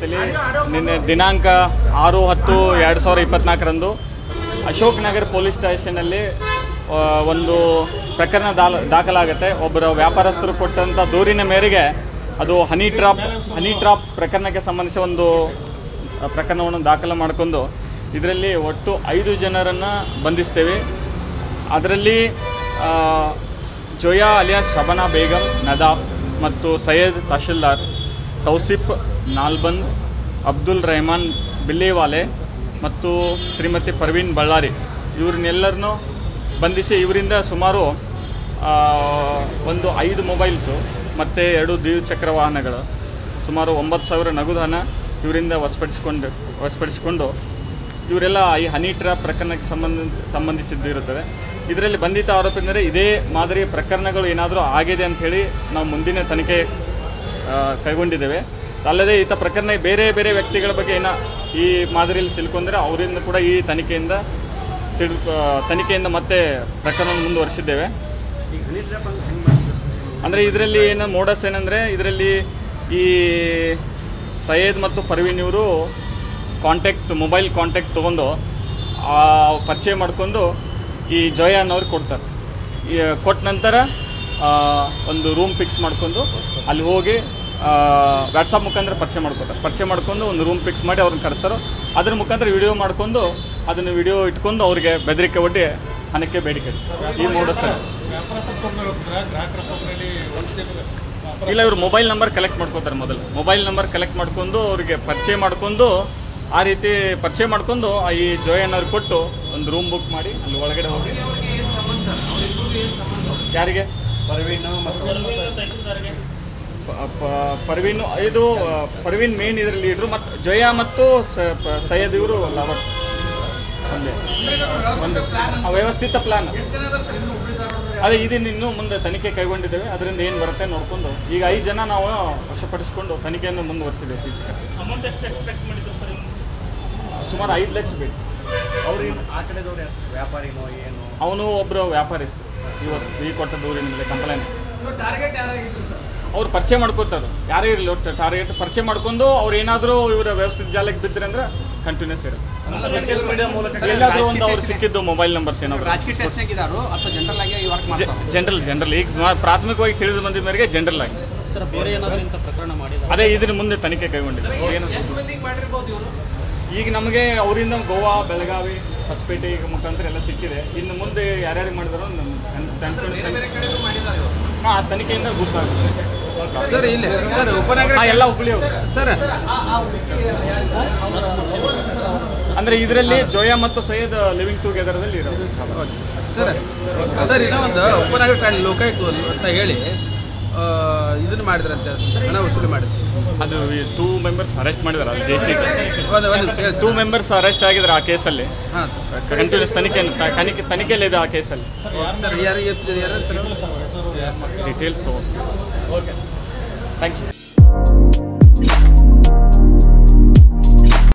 ವ್ಯಾಪ್ತಿಯಲ್ಲಿ ನಿನ್ನೆ ದಿನಾಂಕ ಆರು ಹತ್ತು ಎರಡು ಸಾವಿರದ ಇಪ್ಪತ್ನಾಲ್ಕರಂದು ಅಶೋಕ್ ನಗರ್ ಪೊಲೀಸ್ ಸ್ಟೇಷನಲ್ಲಿ ಆ, ಒಂದು ಪ್ರಕರಣ ದಾಲ ದಾಖಲಾಗುತ್ತೆ ಒಬ್ಬರ ವ್ಯಾಪಾರಸ್ಥರು ಕೊಟ್ಟಂಥ ದೂರಿನ ಮೇರೆಗೆ ಅದು ಹನಿ ಟ್ರಾಪ್ ಹನಿ ಟ್ರಾಪ್ ಪ್ರಕರಣಕ್ಕೆ ಸಂಬಂಧಿಸಿ ಒಂದು ಆ, ಪ್ರಕರಣವನ್ನು ದಾಖಲು ಮಾಡಿಕೊಂಡು ಇದರಲ್ಲಿ ಒಟ್ಟು ಐದು ಜನರನ್ನು ಬಂಧಿಸ್ತೇವೆ ಅದರಲ್ಲಿ ಆ, ಜೋಯಾ ಅಲಿಯಾಸ್ ಶಬನಾ ಬೇಗಂ ನದಾಬ್ ಮತ್ತು ಸೈಯದ್ ತಹಶೀಲ್ದಾರ್ ತೌಸಿಫ್ ನಾಲ್ಬಂದ್ ಅಬ್ದುಲ್ ರೆಹಮಾನ್ ಬಿಲ್ಲೇವಾಲೆ ಮತ್ತು ಶ್ರೀಮತಿ ಪರ್ವೀನ್ ಬಳ್ಳಾರಿ ಇವ್ರನ್ನೆಲ್ಲರನ್ನೂ ಬಂಧಿಸಿ ಇವರಿಂದ ಸುಮಾರು ಆ, ಒಂದು ಐದು ಮೊಬೈಲ್ಸು ಮತ್ತು ಎರಡು ದ್ವಿಚಕ್ರ ವಾಹನಗಳು ಸುಮಾರು ಒಂಬತ್ತು ಸಾವಿರ ನಗದು ಹಣ ಇವರಿಂದ ವಶಪಡಿಸಿಕೊಂಡು ವಶಪಡಿಸಿಕೊಂಡು ಇವರೆಲ್ಲ ಈ ಹನಿ ಟ್ರ್ಯಾಪ್ ಪ್ರಕರಣಕ್ಕೆ ಸಂಬಂಧ ಸಂಬಂಧಿಸಿದ್ದು ಇರುತ್ತದೆ ಇದರಲ್ಲಿ ಬಂಧಿತ ಆರೋಪ ಎಂದರೆ ಇದೇ ಮಾದರಿಯ ಪ್ರಕರಣಗಳು ಏನಾದರೂ ಆಗಿದೆ ಅಂತ ಹೇಳಿ ನಾವು ಮುಂದಿನ ತನಿಖೆ ಆ, ಕೈಗೊಂಡಿದ್ದೇವೆ ಅಲ್ಲದೆ ಈತ ಪ್ರಕರಣ ಬೇರೆ ಬೇರೆ ವ್ಯಕ್ತಿಗಳ ಬಗ್ಗೆ ಏನೋ ಈ ಮಾದರಿಯಲ್ಲಿ ಸಿಲ್ಕೊಂಡ್ರೆ ಅವರಿಂದ ಕೂಡ ಈ ತನಿಖೆಯಿಂದ ತಿಳ್ ಆ, ತನಿಖೆಯಿಂದ ಮತ್ತೆ ಪ್ರಕರಣವನ್ನು ಮುಂದುವರಿಸಿದ್ದೇವೆ ಅಂದರೆ ಇದರಲ್ಲಿ ಏನು ಮೋಡಸ್ ಏನಂದರೆ ಇದರಲ್ಲಿ ಈ ಸೈಯದ್ ಮತ್ತು ಪರ್ವೀನ್ ಇವರು ಕಾಂಟ್ಯಾಕ್ಟ್ ಮೊಬೈಲ್ ಕಾಂಟ್ಯಾಕ್ಟ್ ತೊಗೊಂಡು ಆ ಪರಿಚಯ ಮಾಡ್ಕೊಂಡು ಈ ಜೋಯ ಅನ್ನೋರಿಗೆ ಕೊಡ್ತಾರೆ ಈ ಕೊಟ್ಟ ನಂತರ ಆ, ಒಂದು ರೂಮ್ ಫಿಕ್ಸ್ ಮಾಡ್ಕೊಂಡು ಅಲ್ಲಿ ಹೋಗಿ ವಾಟ್ಸಪ್ ಮುಖಾಂತರ ಪರಿಚಯ ಮಾಡ್ಕೊತಾರೆ ಪರಿಚಯ ಮಾಡ್ಕೊಂಡು ಒಂದು ರೂಮ್ ಫಿಕ್ಸ್ ಮಾಡಿ ಅವ್ರನ್ನ ಕರೆಸ್ತಾರೆ ಅದ್ರ ಮುಖಾಂತರ ವಿಡಿಯೋ ಮಾಡ್ಕೊಂಡು ಅದನ್ನು ವಿಡಿಯೋ ಇಟ್ಕೊಂಡು ಅವ್ರಿಗೆ ಬೆದರಿಕೆ ಒಡ್ಡಿ ಹಣಕ್ಕೆ ಬೇಡಿಕೆ ಈ ಮೋಡಸ್ ಇಲ್ಲ ಇವರು ಮೊಬೈಲ್ ನಂಬರ್ ಕಲೆಕ್ಟ್ ಮಾಡ್ಕೋತಾರೆ ಮೊದಲು ಮೊಬೈಲ್ ನಂಬರ್ ಕಲೆಕ್ಟ್ ಮಾಡ್ಕೊಂಡು ಅವ್ರಿಗೆ ಪರಿಚಯ ಮಾಡ್ಕೊಂಡು ಆ ರೀತಿ ಪರಿಚಯ ಮಾಡ್ಕೊಂಡು ಆ ಈ ಜೋಯನ್ ಅವ್ರಿಗೆ ಕೊಟ್ಟು ಒಂದು ರೂಮ್ ಬುಕ್ ಮಾಡಿ ಅಲ್ಲಿ ಒಳಗಡೆ ಹೋಗಿ ಯಾರಿಗೆ ಪ- ಪ- ಪರ್ವೀನ್ ಇದು ಆ, ಪರ್ವೀನ್ ಮೇನ್ ಇದ್ರ ಲೀಡ್ರು ಮತ್ತು ಜಯ ಮತ್ತು ಸ- ಪ- ಸೈಯದ್ ಇವರು ಲವರ್ ಒಂದೇ ಒಂದು ಆ ವ್ಯವಸ್ಥಿತ ಪ್ಲಾನ್ ಅದೇ ಇದನ್ನ ಇನ್ನು ಮುಂದೆ ತನಿಖೆ ಕೈಗೊಂಡಿದ್ದೇವೆ ಅದರಿಂದ ಏನು ಬರುತ್ತೆ ನೋಡ್ಕೊಂಡು ಈಗ ಐದು ಜನ ನಾವು ವಶಪಡಿಸಿಕೊಂಡು ತನಿಖೆಯನ್ನು ಮುಂದುವರಿಸಿದ್ದೇವೆ ಅಮೌಂಟ್ ಎಷ್ಟು ಎಕ್ಸ್ಪೆಕ್ಟ್ ಮಾಡಿದ್ರು ಸರ್ ಸುಮಾರು ಐದು ಲಕ್ಷ ಬೇಕು ಅವ್ರಿಗೆ ಆ ಕಡೆದವ್ರು ಯಾರು ವ್ಯಾಪಾರಿನೋ ಏನು ಅವನು ಒಬ್ಬರು ವ್ಯಾಪಾರಿಸ್ತು ಇವತ್ತು ಈ ಕೊಟ್ಟ ದೂರಿನ ಮೇಲೆ ಕಂಪ್ಲೇಂಟ್ ಟಾರ್ಗೆಟ್ ಯಾರಾಗಿದ್ರು ಸರ್ ಅವ್ರು ಪರಿಚಯ ಮಾಡ್ಕೋತಾರೆ ಯಾರೇ ಇರಲಿ ಒಟ್ಟು ಟಾರ್ಗೆಟ್ ಪರಿಚಯ ಮಾಡ್ಕೊಂಡು ಅವ್ರು ಏನಾದರೂ ಇವರ ವ್ಯವಸ್ಥಿತ ಜಾಲಕ್ಕೆ ಬಿದ್ದರೆ ಅಂದ್ರೆ ಕಂಟಿನ್ಯೂಸ್ ಇರುತ್ತೆ ಸೋಷಿಯಲ್ ಮೀಡಿಯಾ ಮೂಲಕ ಎಲ್ಲಾದರೂ ಒಂದು ಅವ್ರು ಸಿಕ್ಕಿದ್ದು ಮೊಬೈಲ್ ನಂಬರ್ಸ್ ಏನಾದ್ರು ರಾಜಕೀಯ ಟೆಸ್ಟ್ನಾಗಿದ್ದಾರೋ ಅಥವಾ ಜನರಲ್ ಆಗಿ ವರ್ಕ್ ಮಾಡ್ತಾರೆ ಜನರಲ್ ಜನರಲ್ ಈಗ ಮಾ- ಪ್ರಾಥಮಿಕವಾಗಿ ತಿಳಿದು ಬಂದಿದ್ದ ಮೇರೆಗೆ ಜನರಲ್ ಆಗಿ ಸರ್ ಬೇರೆ ಏನಾದರೂ ಇಂಥ ಪ್ರಕರಣ ಮಾಡಿದ ಅದೇ ಇದ್ರ ಮುಂದೆ ತನಿಖೆ ಕೈಗೊಂಡಿದೆ ಏನು ಮಾಡಿರ್ಬೋದು ಇವರು ಈಗ ನಮಗೆ ಅವರಿಂದ ಗೋವಾ ಬೆಳಗಾವಿ ಹೊಸಪೇಟೆ ಈಗ ಮುಖಾಂತರ ಎಲ್ಲ ಸಿಕ್ಕಿದೆ ಇನ್ನು ಮುಂದೆ ಯಾರ್ಯಾರಿಗೆ ಮಾಡಿದಾರೋ ಮಾಡಿದ್ದಾರೆ ಇವರು ಹಾಂ ಆ ತನಿಖೆಯಿಂದ ಗೊತ್ತಾಗುತ್ತೆ ಸರ್ ಇಲ್ಲಿ ಸರ್ ಉಪನಗರ ಹಾಂ ಎಲ್ಲ ಹುಬ್ಳಿ ಅವರು ಸರ್ ಅಂದ್ರೆ ಇದರಲ್ಲಿ ಜೋಯಾ ಮತ್ತು ಸೈಯದ್ ಲಿವಿಂಗ್ ಟುಗೆದರ್ದಲ್ಲಿ ಇರೋದು ಸರ್ ಸರ್ ಇನ್ನೂ ಒಂದು ಉಪನಗರ ಠಾಣೆ ಲೋಕಾಯುಕ್ತ ಅಂತ ಹೇಳಿ ಆ, ಇದನ್ನ ಮಾಡಿದ್ರಂತೆ ಹಣ ವಸೂಲಿ ಮಾಡಿದ್ರು ಅದು ಟೂ ಮೆಂಬರ್ಸ್ ಅರೆಸ್ಟ್ ಮಾಡಿದಾರೆ ಜೆ ಸಿ ಒಂದು ಒಂದು ನಿಮಿಷ ಹೇಳಿ ಟೂ ಮೆಂಬರ್ಸ್ ಅರೆಸ್ಟ್ ಆಗಿದ್ದಾರೆ ಆ ಕೇಸಲ್ಲಿ ಹಾಂ ಕಂಟಿನ್ಯೂಸ್ ತನಿಖೆ ತನಿಖೆ ತನಿಖೆಯಲ್ಲಿ ಇದೆ ಆ ಕೇಸಲ್ಲಿ ಸರ್ ಯಾರಿಗೆ ಯಾರು sir details okay thank you